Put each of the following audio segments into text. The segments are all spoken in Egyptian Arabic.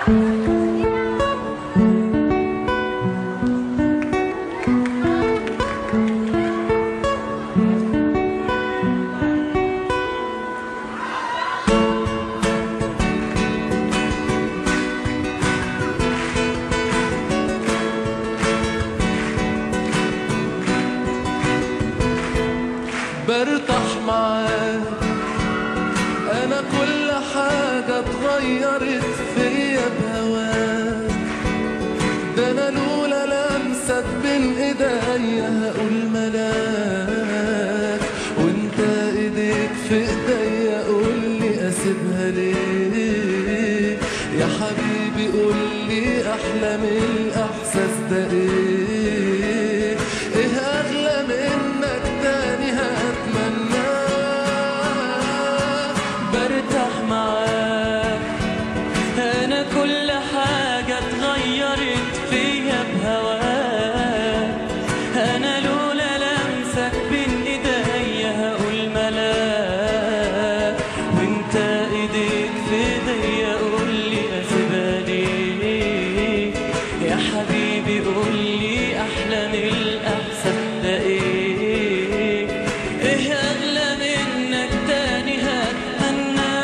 برتاح معاك انا كل حاجة اتغيرت فيا بهواك ده انا لولا لمسك بين ايديا هقول ملاك وانت ايديك في ايديا قول لي اسيبها ليه يا حبيبي قول لي احلى من الاحساس ده ايه ايه اغلى منك تاني هتمناه برتاح معاك انا كل حاجة اتغيرت فيا بهواك انا لولا لمسك بين ايديا هقول ملاك وانت ايديك في ايديا قول لي اسيبها ليه يا حبيبي قول لي احلى من الاحساس ده ايه ايه اغلى منك تاني هتمناه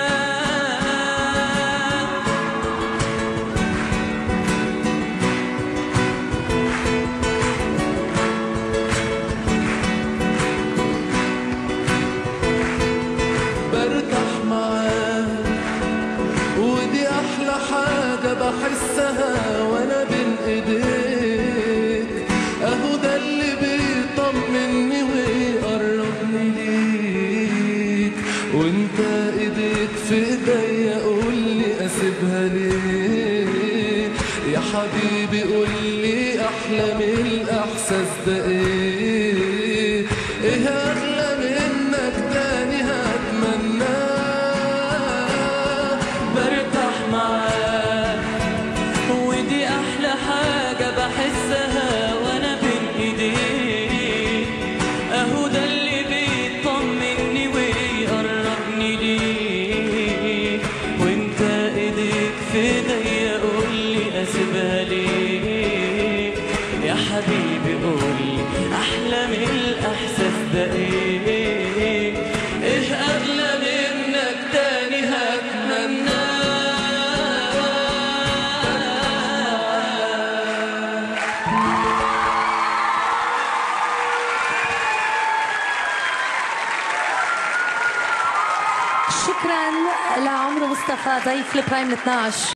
برتاح معاك ودي احلى حاجة بحسها وانا بين ايديك اهو ده اللي بيطمني ويقربني ليك وانت ايديك في ايديا قول لي اسيبها ليه يا حبيبي قول لي احلى من الاحساس ده ايه ايه اغلى منك تاني هتمناه برتاح معاك ودي احلى حاجة بحسها وانا بين ايديك اهو ده اللي بيطمني ويقربني ليك وانت ايديك في ايديا قول لي اسيبها ليه يا حبيبي قول لي احلى من الاحساس ده ايه ايه اغلى منك تاني هتمناه شكرا لعمرو مصطفى ضيف البرايم 12